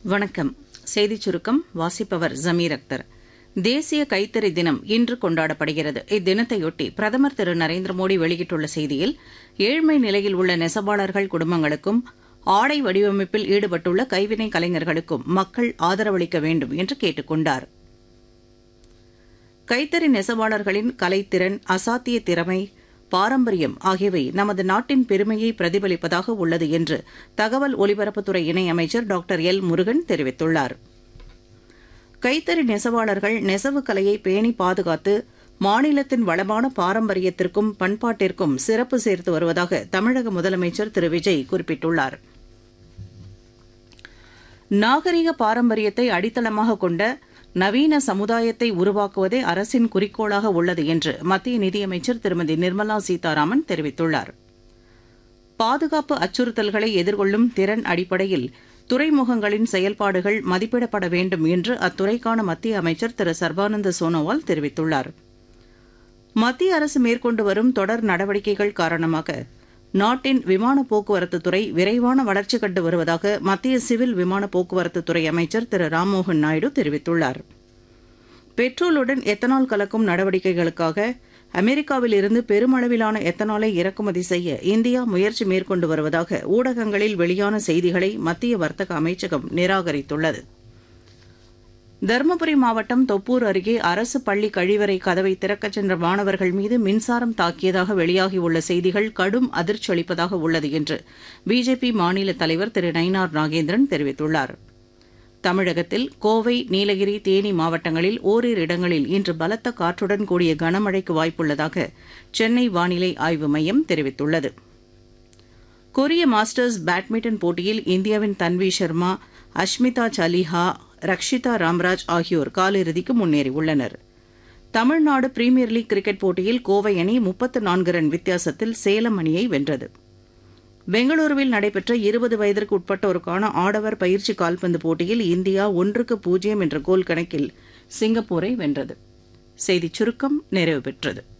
வணக்கம் செய்திச் சுருக்கம் வாசிப்பவர் ஜமீர் அக்தர் தேசிய கைத்தறி தினம் இன்று கொண்டாடப்படுகிறது இத்தினத்தையொட்டி பிரதமர் திரு நரேந்திர மோடி வெளியிட்டுள்ள செய்தியில் ஏழ்மை நிலையில் உள்ள நெசவாளர்கள் குடும்பங்களுக்கும் ஆடை வடிவமைப்பில் ஈடுபட்டுள்ள கைவினை கலைஞர்களுக்கும் மக்கள் ஆதரவளிக்க வேண்டும் என்று கேட்டுக் கொண்டார் கைத்தறி நெசவாளர்களின் கலைத்திறன் அசாத்திய திறமை பாரம்பரியம் ஆகியவை நமது நாட்டின் பெருமையை பிரதிபலிப்பதாக உள்ளது என்று தகவல் ஒலிபரப்புத்துறை இணையமைச்சர் டாக்டர் எல் முருகன் தெரிவித்துள்ளார் கைத்தறி நெசவாளர்கள் நெசவு கலையை பேணி பாதுகாத்து மாநிலத்தின் வளமான பாரம்பரியத்திற்கும் பண்பாட்டிற்கும் சிறப்பு சேர்த்து வருவதாக தமிழக முதலமைச்சர் திரு விஜய் குறிப்பிட்டுள்ளார் நாகரிக பாரம்பரியத்தை அடித்தளமாக கொண்ட நவீன சமுதாயத்தை உருவாக்குவதே அரசின் குறிக்கோளாக உள்ளது என்று மத்திய நிதியமைச்சர் திருமதி நிர்மலா சீதாராமன் தெரிவித்துள்ளார் பாதுகாப்பு அச்சுறுத்தல்களை எதிர்கொள்ளும் திறன் அடிப்படையில் துறைமுகங்களின் செயல்பாடுகள் மதிப்பிடப்பட வேண்டும் என்று அத்துறைக்கான மத்திய அமைச்சர் திரு சர்பானந்த சோனோவால் தெரிவித்துள்ளார் மத்திய அரசு மேற்கொண்டு வரும் தொடர் நடவடிக்கைகள் காரணமாக நாட்டின் விமான போக்குவரத்து துறை விரைவான வளர்ச்சி கண்டு வருவதாக மத்திய சிவில் விமான போக்குவரத்து துறை அமைச்சர் திரு ராம்மோகன் நாயுடு தெரிவித்துள்ளார் பெட்ரோலுடன் எத்தனால் கலக்கும் நடவடிக்கைகளுக்காக அமெரிக்காவில் இருந்து பெருமளவிலான எத்தனாலை இறக்குமதி செய்ய இந்தியா முயற்சி மேற்கொண்டு வருவதாக ஊடகங்களில் வெளியான செய்திகளை மத்திய வர்த்தக அமைச்சகம் நிராகரித்துள்ளது தருமபுரி மாவட்டம் தொப்பூர் அருகே அரசு பள்ளி கழிவறை கதவை திறக்கச் சென்ற மாணவர்கள் மீது மின்சாரம் தாக்கியதாக வெளியாகியுள்ள செய்திகள் கடும் அதிர்ச்சி அளிப்பதாக உள்ளது என்று பிஜேபி மாநில தலைவர் திரு நயினார் நாகேந்திரன் தெரிவித்துள்ளார் தமிழகத்தில் கோவை நீலகிரி தேனி மாவட்டங்களில் ஓரிரு இடங்களில் இன்று பலத்த காற்றுடன் கூடிய கனமழைக்கு வாய்ப்புள்ளதாக சென்னை வானிலை ஆய்வு மையம் தெரிவித்துள்ளது கொரிய மாஸ்டர்ஸ் பேட்மிண்டன் போட்டியில் இந்தியாவின் தன்வி சர்மா அஷ்மிதா சலிஹா ரக்ஷிதா ராம்ராஜ் ஆகியோர் காலிறுதிக்கு முன்னேறியுள்ளனர் தமிழ்நாடு பிரீமியர் லீக் கிரிக்கெட் போட்டியில் கோவை அணி முப்பத்து நான்கு ரன் வித்தியாசத்தில் சேலம் அணியை வென்றது பெங்களூருவில் நடைபெற்ற இருபது வயதிற்கு உட்பட்டோருக்கான ஆடவர் பயிற்சி கால்பந்து போட்டியில் இந்தியா ஒன்றுக்கு பூஜ்ஜியம் என்ற கோல் கணக்கில் சிங்கப்பூரை வென்றது செய்திச் சுருக்கம் நிறைவு பெற்றது